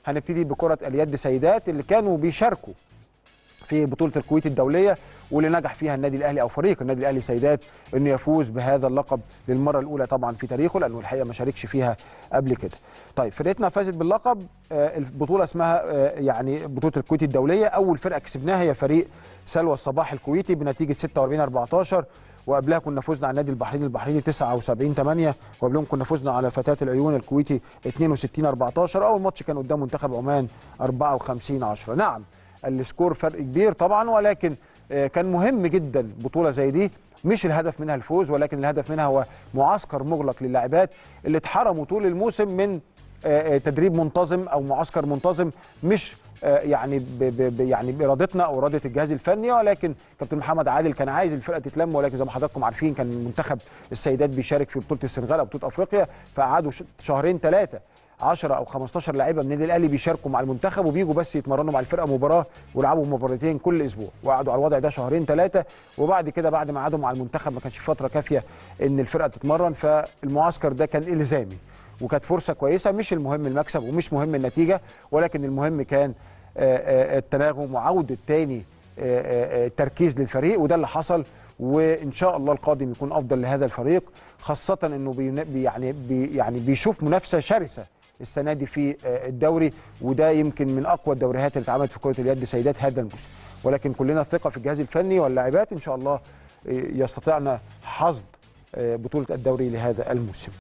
هنبتدي بكره اليد سيدات اللي كانوا بيشاركوا في بطوله الكويت الدوليه واللي نجح فيها النادي الاهلي او فريق النادي الاهلي سيدات انه يفوز بهذا اللقب للمره الاولى طبعا في تاريخه لانه الحقيقه ما شاركش فيها قبل كده. طيب فرقتنا فازت باللقب آه، البطوله اسمها آه، يعني بطوله الكويت الدوليه اول فرقه كسبناها هي فريق سلوى الصباح الكويتي بنتيجه 46 14 وقبلها كنا فزنا على النادي البحريني البحريني 79 8 وقبلهم كنا فزنا على فتاه العيون الكويتي 62 14 اول ماتش كان قدام منتخب عمان 54 10 نعم السكور فرق كبير طبعا ولكن آه، كان مهم جدا بطوله زي دي مش الهدف منها الفوز ولكن الهدف منها هو معسكر مغلق للاعبات اللي اتحرموا طول الموسم من آه، آه، تدريب منتظم او معسكر منتظم مش آه، يعني ب ب ب يعني بارادتنا او اراده الجهاز الفني ولكن كابتن محمد عادل كان عايز الفرقه تتلم ولكن زي ما حضراتكم عارفين كان منتخب السيدات بيشارك في بطوله السنغال او بطوله افريقيا فقعدوا ش- شهرين ثلاثه 10 او 15 لاعيبه من النادي الاهلي بيشاركوا مع المنتخب وبيجوا بس يتمرنوا مع الفرقه مباراه ويلعبوا مباراتين كل اسبوع وقعدوا على الوضع ده شهرين ثلاثه وبعد كده بعد ما قعدوا مع المنتخب ما كانش في فتره كافيه ان الفرقه تتمرن فالمعسكر ده كان الزامي وكانت فرصه كويسه مش المهم المكسب ومش مهم النتيجه ولكن المهم كان آه، آه، التناغم وعوده تاني آه، آه، آه، تركيز للفريق وده اللي حصل وان شاء الله القادم يكون افضل لهذا الفريق خاصه انه بين- بي يعني بي يعني بيشوف منافسه شرسه السنه دي في آه، الدوري وده يمكن من اقوى الدوريات اللي اتعملت في كره اليد سيدات هذا الموسم ولكن كلنا ثقه في الجهاز الفني واللاعبات ان شاء الله آه، يستطيعن حصد آه، بطوله الدوري لهذا الموسم